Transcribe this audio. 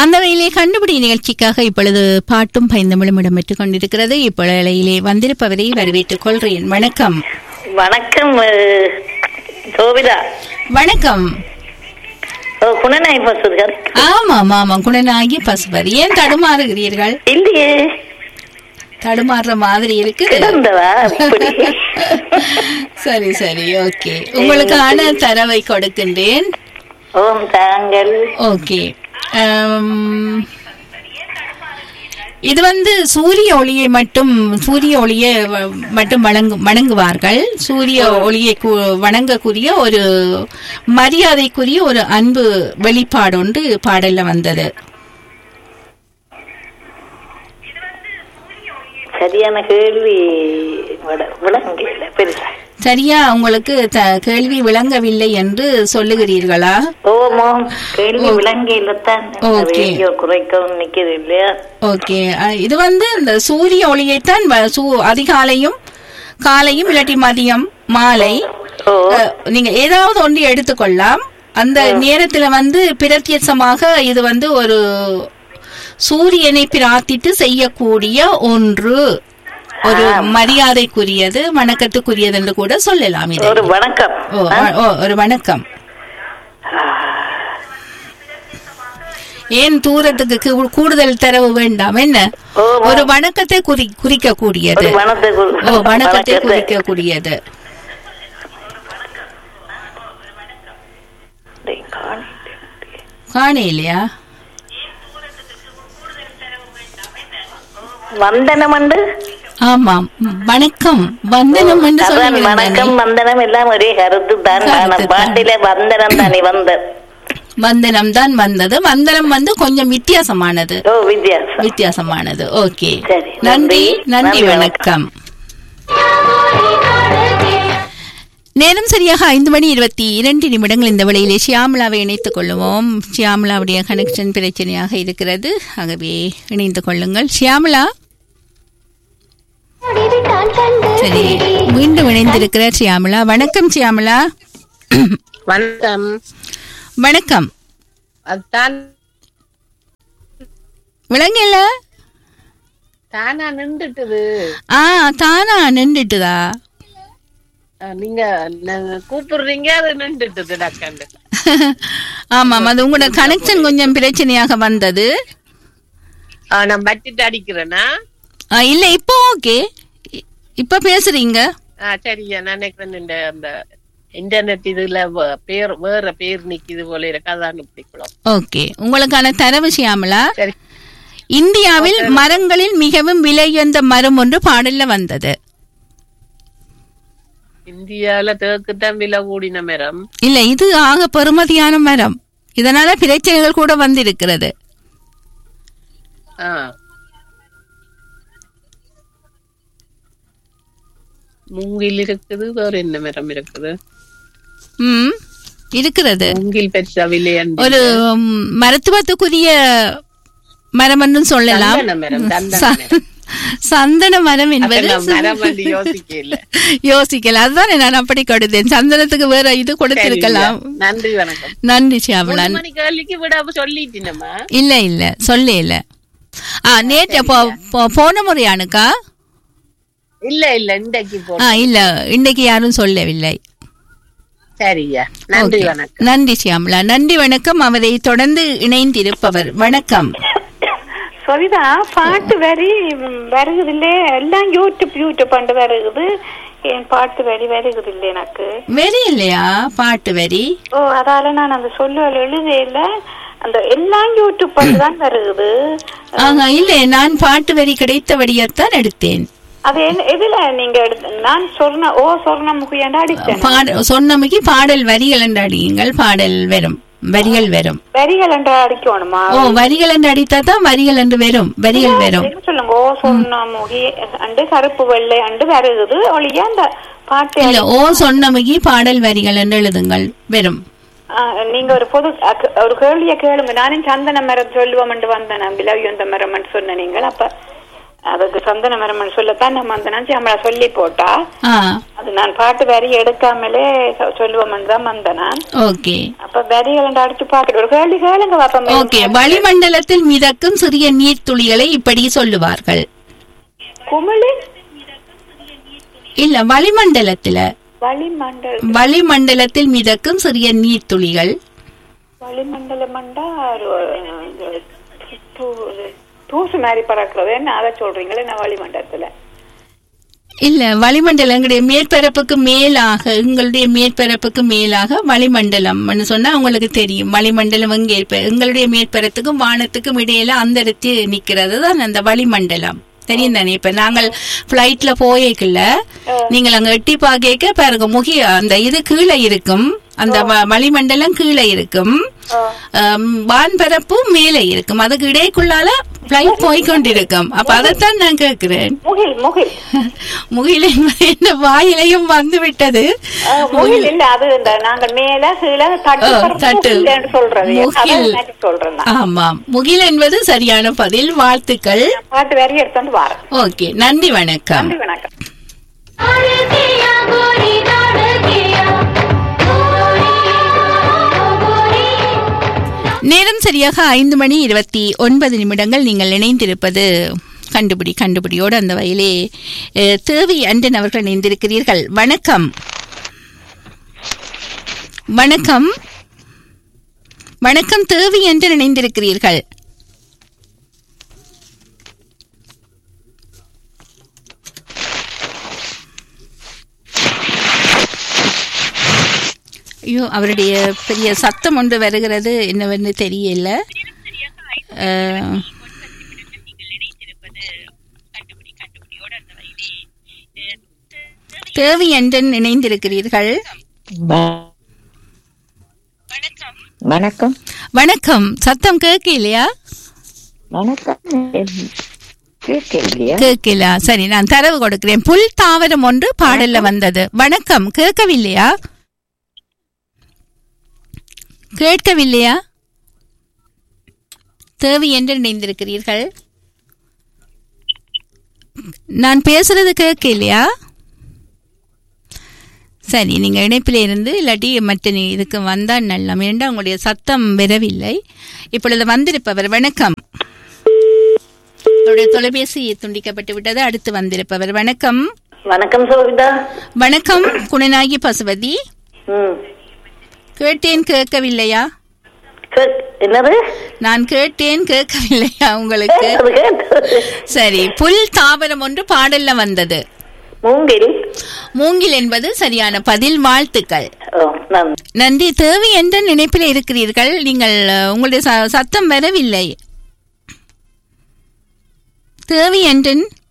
அந்த வகையிலே கண்டுபிடி நிகழ்ச்சிக்காக இப்பொழுது பாட்டும் பைந்தமிழும் இடம்பெற்றுக் கொண்டிருக்கிறது இப்பொழுதிலே வந்திருப்பவரை வரவேற்றுக் கொள்கிறேன் வணக்கம் வணக்கம் அஹ், சோபிதா வணக்கம் ஓ, குணநாய் பசுதர் ஆமாம் ஆமாம் குணனாகி பசுபதி ஏன் தடுமாறுகிறீர்கள் இல்லையே தடுமாறுற மாதிரி இருக்கு கிடந்தவா இப்படி சரி சரி ஓகே உங்களுக்கான தரவை கொடுக்கின்றேன் ஓம் தாங்கள் ஓகே ஆம், இது வந்து சூரிய ஒளியை மட்டும் சூரிய ஒளியை வ- மட்டும் வணங்கு வணங்குவார்கள் சூரிய ஒளியை கு- வணங்கக்கூடிய ஒரு மரியாதைக்குரிய ஒரு அன்பு வெளிப்பாடு ஒன்று பாடல்ல வந்தது சரியான கேள்வி விட- விளங்கல பெருசா சரியா உங்களுக்கு த- கேள்வி விளங்கவில்லை என்று சொல்லுகிறீர்களா ஓமோ கேள்வி விளங்கல தான் ஓகே. ரேடியோ குறைக்கவும் நிக்குது இல்லையா ஓகே அஹ், இது வந்து இந்த சூரிய ஒளியைத்தான் வ- சூ- அதிகாலையும் காலையும் இல்லாட்டி மதியம் மாலை ஓ அஹ், நீங்க ஏதாவது ஒன்று எடுத்துக்கொள்ளலாம் அந்த நேரத்துல வந்து பிரத்யட்சமாக இது வந்து ஒரு சூரியனை பிரார்த்தித்து செய்யக்கூடிய ஒன்று ஒரு மரியாதைக்குரியது வணக்கத்துக்குரியது என்று கூட சொல்லலாம் இதை ஒரு வணக்கம் ஓ, அ- ஓ, ஒரு வணக்கம் ஏன் தூரத்துக்கு கூ- கூடுதல் தரவு வேண்டாம் என்ன ஓ, ஒரு வணக்கத்தை குறி குறிக்கக்கூடியது ஒரு வனத்தை கு- ஓ வணக்கத்தை வணக்கத்தை. குறிக்கக்கூடியது டேய், காணி. காணே இல்லையா வந்தனம் உண்டு ஆமாம் வணக்கம் வந்தனம் என்று அதான் சொல்லுகிறேன் வணக்கம் நானே. வந்தனம் எல்லாம் ஒரே கருத்து தான் கருத்து ஆனா தான். பாட்டில வந்தனம் தானே வந்த வந்தனம் தான் வந்தது வந்தனம் வந்து கொஞ்சம் வித்தியாசமானது ஓ வித்தியாசம் வித்தியாசமானது ஓகே சரி, நன்றி நன்றி. நன்றி நன்றி, வணக்கம் நேரம் சரியாக ஐந்து மணி இருபத்தி இரண்டு நிமிடங்கள் இந்த வேளையிலே ஷியாமலாவை இணைத்துக் கொள்ளுவோம் ஷியாமலாவுடைய கனெக்ஷன் பிரச்சனையாக இருக்கிறது ஆகவே இணைந்து கொள்ளுங்கள் ஷியாமலா சரி மீண்டும் இணைந்திருக்கிறார் ஷியாமலா வணக்கம் ஷியாமலா வணக்கம் வணக்கம் அதுதான் விளங்கல தானா நின்றுட்டுது ஆ தானா நின்றுட்டுதா அஹ் நீங்க ந- கூப்பிடுறீங்க அது நின்றுட்டுது டக்கண்டு ஆமாம் அது உங்களோட கனெக்ஷன் கொஞ்சம் பிரச்சனையாக வந்தது அஹ் நான் பட்டிட்டு அடிக்கிறேனா ஆ, இல்ல இப்போ ஓகே இ- இப்ப பேசுறீங்க ஆஹ் சரியா நான் நினைக்கிறேன் இந்த அந்த இன்டர்நெட் இதுல வ- பேர் வேற பேர் நிக்குது போல இருக்கு அதான் பிடிக்கலாம் ஓகே உங்களுக்கான தரவு ஷியாமலா சரி இந்தியாவில் மரங்களில் மிகவும் விலையுயர்ந்த மரம் ஒன்று பாடல்ல வந்தது இந்தியால தேக்கு தான் விலை கூடின மரம் இல்ல இது ஆக பெறுமதியான மரம் இதனால பிரச்சனைகள் கூட வந்திருக்கிறது ஆஹ் மூங்கில் இருக்குது வேற என்ன மரம் இருக்குது ம் இருக்கிறது மூங்கில் பெருசா விலையண்டு ஒரு ம், மருத்துவத்துக்குரிய மரம் என்றும் சொல்லலாம் சந்தன மரம் சந்தன ச- மரம் சந்தன மரம் என்பது அப்ப நான் மரம் வந்து யோசிக்கல யோசிக்கல அதுதான் நான் அப்படி கொடுத்தேன் சந்தனத்துக்கு வேற இது கொடுத்திருக்கலாம் சரியா. நன்றி வணக்கம் நன்றி ஷியாமலா மூணு மணி கேள்விக்கு விடாம சொல்லிட்டினம்மா இல்ல இல்ல சொல்ல இல்ல ஆ நேற்று போ- போ- போன முறையானுக்கா இல்ல இல்ல இன்றைக்கு போ ஆ இல்ல இன்னைக்கு யாரும் சொல்லவில்லை சரியா நன்றி Okay. வணக்கம் நன்றி ஷியாமலா நன்றி வணக்கம் அவரை தொடர்ந்து இணைந்திருப்பவர் வணக்கம் சவிதா பாட்டு வரி வருகுது இல்ல எல்லாம் யூடியூப் யூடியூப் பண்டு வருகுது என் பாட்டு வரி வருகுது இல்ல எனக்கு வெறி இல்லையா பாட்டு வரி ஓ அதால நான் அந்த சொல்லுவல் எழுதையில அந்த எல்லாம் யூடியூப் பண்டு தான் வருகுது ஆஹா இல்ல நான் பாட்டு வரி கிடைத்தபடியத்தான் எடுத்தேன் அது என்ன- எதுல நீங்க எடுத்த நான் சொன்ன ஓ சொர்ண முகியாண்டா அடிச்சேன் பாட சொன்னமைக்கு பாடல் வரிகள் என்று அடியுங்கள் பாடல் வரும் வரிகள் வரும் வரிகள் என்று அடிக்கணுமா ஓ வரிகள் என்று அடித்தா தான் வரிகள் என்று வரும் வரிகள் வரும் என்ன சொல்லுங்க ஓ சொர்ண முகி அண்டு கருப்பு வெள்ளை அண்டு வருகுது ஒளியா அந்த பாட்டு இல்ல ஓ சொன்னமைக்கு பாடல் வரிகள் என்று எழுதுங்கள் வரும் ஆ, நீங்க ஒரு பொது அக்கு- ஒரு கேள்விய கேளுங்க நானும் சந்தன மரம் சொல்லுவோம் வந்தேன் விலவியந்த மரம் சொன்ன நீங்கள் அப்ப அதுக்கு சந்தன மரமன் சொல்லத்தான் நம்ம அந்த நினைச்சு நம்மள சொல்லி போட்டா ஆ அது நான் பாட்டு வரி எடுக்காமலே சொ- சொல்லுவோம்னு தான் வந்த நான் ஓகே அப்ப வரிகள் அடிச்சு பாத்துட்டு ஒரு கேள்வி கேளுங்க பாப்பா ஓகே வளிமண்டலத்தில் மிதக்கும் சிறிய நீர்த்துளிகளை இப்படி சொல்லுவார்கள் குமிழி இல்ல வளிமண்டலத்துல வளிமண்டல் வளிமண்டலத்தில் மிதக்கும் சிறிய நீர்த்துளிகள் வளிமண்டலமண்டா ஒரு, ஒரு தூ- தூசு மாதிரி பறக்கிறது என்ன அதை சொல்றீங்களே என்ன வளிமண்டலத்துல இல்ல வளிமண்டலம் எங்களுடைய மேற்பரப்புக்கு மேலாக எங்களுடைய மேற்பரப்புக்கு மேலாக வளிமண்டலம் சொன்னா உங்களுக்கு தெரியும் வளிமண்டலம் எங்க இருப்ப எங்களுடைய மேற்பரத்துக்கும் வானத்துக்கும் இடையில அந்த இடத்து நிக்கிறது தான் அந்த வளிமண்டலம் தெரியும் தானே இப்ப நாங்கள் பிளைட்ல போயேக்குள்ள நீங்கள் அங்க எட்டி பாக்க பாருங்க முகிய அந்த இது கீழே இருக்கும் அந்த வ- வளிமண்டலம் கீழே இருக்கும் ஆம், வான்பரப்பும் மேலே இருக்கும் அதுக்கு இடைக்குள்ளால பிளைட் போய்கொண்டிருக்கும் அப்ப அதைத்தான் நான் கேட்கிறேன் முகில் முகில் முகில் என்பது என்ன வாயிலையும் வந்து விட்டது அஹ், முகில் இல்ல அது இந்த நாங்க மேல கீழே தட்டு ஓ, பறக்கும் தட்டு. முகில்னு சொல்றது அதை முகில். மாத்தி சொல்றேன் நான். ஆமாம் முகில் என்பது சரியான பதில் வாழ்த்துக்கள் பாட்டு வரி எடுத்துட்டு வாரேன் ஓகே நன்றி வணக்கம் நன்றி வணக்கம் நேரம் சரியாக ஐந்து மணி இருபத்தி ஒன்பது நிமிடங்கள் நீங்கள் இணைந்திருப்பது கண்டுபிடி கண்டுபிடியோடு அந்த வயலே அஹ், தேவி அண்டன் அவர்கள் இணைந்திருக்கிறீர்கள் வணக்கம் வணக்கம் வணக்கம் தேவி என்று இணைந்திருக்கிறீர்கள் ஐயோ அவருடைய பெரிய சத்தம் ஒன்று வருகிறது என்னவென்று தெரியல அஹ், தேவி என்றன் இணைந்திருக்கிறீர்கள் வணக்கம் வணக்கம் சத்தம் கேட்கலையா வணக்கம் கேட்கலையா கேட்கல சரி நான் தரவு கொடுக்கிறேன் புல் தாவரம் ஒன்று பாடல்ல வந்தது வணக்கம் கேட்கவில்லையா கேட்கவில்லையா தேவி என்று இணைந்திருக்கிறீர்கள் நான் பேசுறது கேட்கலையா சரி நீங்க இணைப்பில் இருந்து இல்லாட்டி மற்ற நீ- இதுக்கு வந்தால் நல்லம் ஏண்டா உங்களுடைய சத்தம் வரவில்லை இப்பொழுது வந்திருப்பவர் வணக்கம் அவருடைய தொலைபேசி துண்டிக்கப்பட்டு விட்டது அடுத்து வந்திருப்பவர் வணக்கம் வணக்கம் சோபிதா வணக்கம் குணநாயகி பசுபதி ம் கேட்டேன் கேட்கவில்லையா கேட்- என்னது நான் கேட்டேன் கேட்கவில்லையா உங்களுக்கு அது கேட்டது சரி புல் தாவரம் ஒன்று பாடல்ல வந்தது மூங்கில் மூங்கில் என்பது சரியான பதில் வாழ்த்துக்கள் ஓ நன்றி நன்றி தேவி என்ற நினைப்பில் இருக்கிறீர்கள் நீங்கள் அஹ், உங்களுடைய ச- சத்தம் வரவில்லை தேவி என்றன்